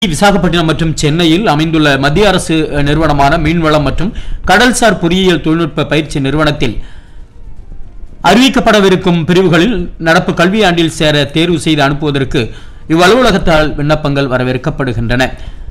விசாகப்பட்டினம் மற்றும் சென்னையில் அமைந்துள்ள மத்திய அரசு நிறுவனமான மீன்வளம் மற்றும் கடல்சார் பொறியியல் தொழில்நுட்ப பயிற்சி நிறுவனத்தில் அறிவிக்கப்படவிருக்கும் பிரிவுகளில் நடப்பு கல்வியாண்டில் சேர தேர்வு செய்து அனுப்புவதற்கு இவ்வலுவலகத்தால் விண்ணப்பங்கள் வரவேற்கப்படுகின்றன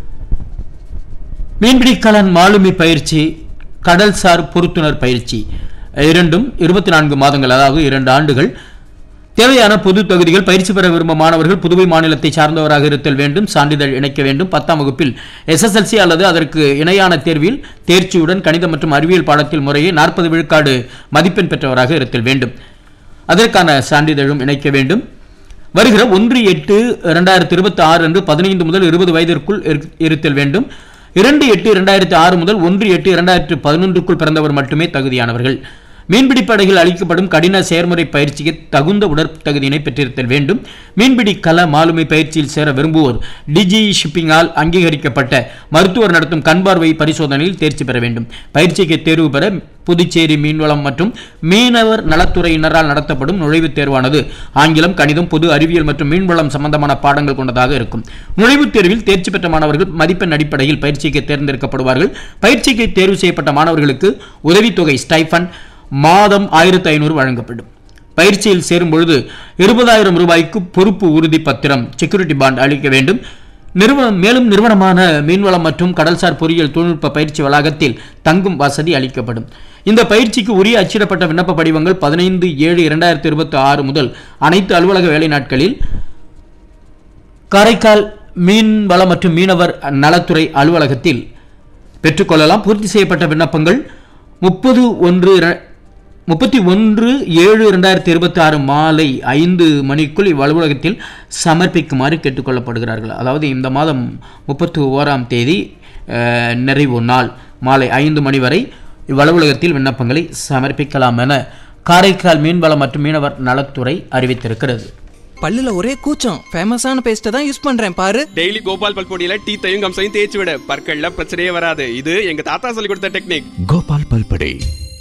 மீன்பிடிக்கலன் மாலுமி பயிற்சி கடல்சார் பொருத்துனர் பயிற்சி இரண்டும் இருபத்தி நான்கு மாதங்கள் அதாவது இரண்டு ஆண்டுகள் தேவையான பொது தகுதிகள் பயிற்சி பெற விரும்பும் மாணவர்கள் புதுவை மாநிலத்தை சார்ந்தவராக இருத்தல் வேண்டும் சான்றிதழ் இணைக்க வேண்டும் பத்தாம் வகுப்பில் எஸ்எஸ்எல்சி அல்லது அதற்கு இணையான தேர்வில் தேர்ச்சியுடன் கணிதம் மற்றும் அறிவியல் பாடத்தில் முறையே நாற்பது விழுக்காடு மதிப்பெண் பெற்றவராக இருத்தல் வேண்டும் அதற்கான சான்றிதழும் இணைக்க வேண்டும் வருகிற ஒன்று எட்டு இரண்டாயிரத்தி இருபத்தி ஆறு அன்று பதினைந்து முதல் இருபது வயதிற்குள் இரு- இருத்தல் வேண்டும் இரண்டு எட்டு இரண்டாயிரத்தி ஆறு முதல் ஒன்று எட்டு இரண்டாயிரத்தி பதினொன்றுக்குள் பிறந்தவர் மட்டுமே தகுதியானவர்கள் மீன்பிடி படகில் அளிக்கப்படும் கடின செயற்முறை பயிற்சிக்கு தகுந்த உடற்தகுதியினை பெற்றிருத்தல் வேண்டும் மீன்பிடி கல மாலுமி பயிற்சியில் சேர விரும்புவோர் டிஜி ஷிப்பிங்கால் அங்கீகரிக்கப்பட்ட மருத்துவர் நடத்தும் கண்பார்வை பரிசோதனையில் தேர்ச்சி பெற வேண்டும் பயிற்சிக்கு தேர்வு பெற புதுச்சேரி மீன்வளம் மற்றும் மீனவர் நலத்துறையினரால் நடத்தப்படும் நுழைவுத் தேர்வானது ஆங்கிலம் கணிதம் பொது அறிவியல் மற்றும் மீன்வளம் சம்பந்தமான பாடங்கள் கொண்டதாக இருக்கும் நுழைவுத் தேர்வில் தேர்ச்சி பெற்ற மாணவர்கள் மதிப்பெண் அடிப்படையில் பயிற்சிக்கு தேர்ந்தெடுக்கப்படுவார்கள் பயிற்சிக்கு தேர்வு செய்யப்பட்ட மாணவர்களுக்கு உதவித்தொகை ஸ்டைஃபன் மாதம் ஆயிரத்தி ஐநூறு வழங்கப்படும் பயிற்சியில் சேரும் பொழுது இருபதாயிரம் ரூபாய்க்கு பொறுப்பு உறுதி பத்திரம் செக்யூரிட்டி பாண்ட் அளிக்க வேண்டும் நிறுவனம் மேலும் நிறுவனமான மீன்வளம் மற்றும் கடல்சார் பொறியியல் தொழில்நுட்ப பயிற்சி வளாகத்தில் தங்கும் வசதி அளிக்கப்படும் இந்த பயிற்சிக்கு உரிய அச்சிடப்பட்ட விண்ணப்ப படிவங்கள் பதினைந்து ஏழு இரண்டாயிரத்தி இருபத்தி ஆறு முதல் அனைத்து அலுவலக வேலை நாட்களில் காரைக்கால் மீன்வள மற்றும் மீனவர் நலத்துறை அலுவலகத்தில் பெற்றுக்கொள்ளலாம் பூர்த்தி செய்யப்பட்ட விண்ணப்பங்கள் முப்பது ஒன்று முப்பத்தி ஒன்று ஏழு இரண்டாயிரத்தி இருபத்தி ஆறு மாலை ஐந்து மணிக்குள் இவ்வலுவலகத்தில் சமர்ப்பிக்குமாறு கேட்டுக்கொள்ளப்படுகிறார்கள் அதாவது இந்த மாதம் முப்பத்தி ஓராம் தேதி அஹ், நிறைவு நாள் மாலை ஐந்து மணி வரை இவ்வலுவலகத்தில் விண்ணப்பங்களை சமர்ப்பிக்கலாம் என காரைக்கால் மீன்வளம் மற்றும் மீனவர் நலத்துறை அறிவித்திருக்கிறது பல்லுல ஒரே கூச்சம் ஃபேமஸான பேஸ்ட்டை தான் யூஸ் பண்றேன் பாரு டெய்லி கோபால் பல்பொடியில டீத்தையும் கம்சையும் தேய்ச்சி விட பற்கள்ல பிரச்சனையே வராது இது எங்க தாத்தா சொல்லி கொடுத்த டெக்னிக் கோபால் பல்படே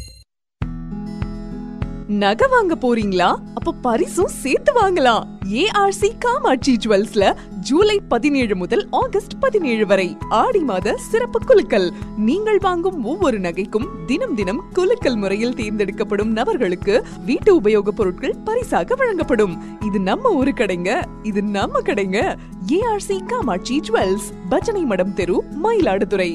நகை வாங்க போறீங்களா அப்ப பரிசும் சேர்த்து வாங்கலாம் ஏஆர்சி காமாட்சி ஜுவல்ஸ்ல ஜூலை பதினேழு முதல் ஆகஸ்ட் பதினேழு வரை ஆடி மாத சிறப்பு குலுக்கல் நீங்கள் வாங்கும் ஒவ்வொரு நகைக்கும் தினம் தினம் குலுக்கல் முறையில் தேர்ந்தெடுக்கப்படும் நபர்களுக்கு வீட்டு உபயோகப் பொருட்கள் பரிசாக வழங்கப்படும் இது நம்ம ஊரு கடைங்க இது நம்ம கடைங்க ஏஆர்சி காமாட்சி ஜுவல்ஸ் பஜனை மடம் தெரு மயிலாடுதுறை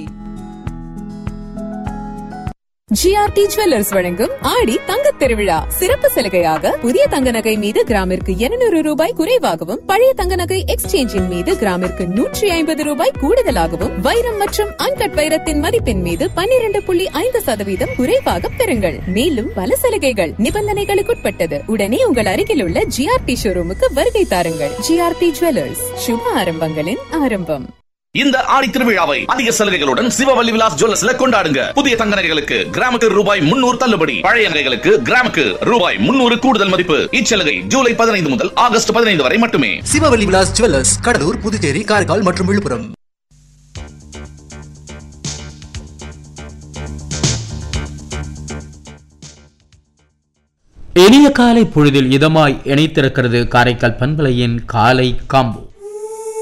ஜிஆர்டி ஜுவல்லர்ஸ் வழங்கும் ஆடி தங்கத் திருவிழா சிறப்பு சலுகையாக புதிய தங்க நகை மீது கிராமிற்கு 200 ரூபாய் குறைவாகவும் பழைய தங்க நகை எக்ஸ்சேஞ்சின் மீது கிராமிற்கு நூற்றி ஐம்பது ரூபாய் கூடுதலாகவும் வைரம் மற்றும் அன்கட் வைரத்தின் மதிப்பின் மீது 12.5% புள்ளி ஐந்து சதவீதம் குறைவாக பெறுங்கள் மேலும் பல சலுகைகள் நிபந்தனைகளுக்குட்பட்டது உடனே உங்கள் அருகில் உள்ள ஜிஆர்டி ஷோரூமுக்கு வருகை தாருங்கள் ஜிஆர்டி ஜுவல்லர்ஸ் சுப ஆரம்பங்களின் ஆரம்பம் இந்த ஆடி திருவிழாவை அதிக சலுகைகளுடன் சிவவல்லி விலாஸ் ஜுவல்லர்ஸ்ல கொண்டாடுங்க புதிய தங்க நகைகளுக்கு கிராமுக்கு ரூபாய் முன்னூறு தள்ளுபடி பழைய நகைகளுக்கு கிராமுக்கு ரூபாய் முன்னூறு கூடுதல் மதிப்பு இச்சலுகை ஜூலை பதினைந்து முதல் ஆகஸ்ட் பதினைந்து வரை மட்டுமே சிவவல்லி விலாஸ் ஜுவல்லர்ஸ் கடலூர் புதுச்சேரி காரைக்கால் மற்றும் விழுப்புரம் இனிய காலை பொழுதில் இதமாய் இணைத்திருக்கிறது காரைக்கால் பண்பலையின் காலை காம்போ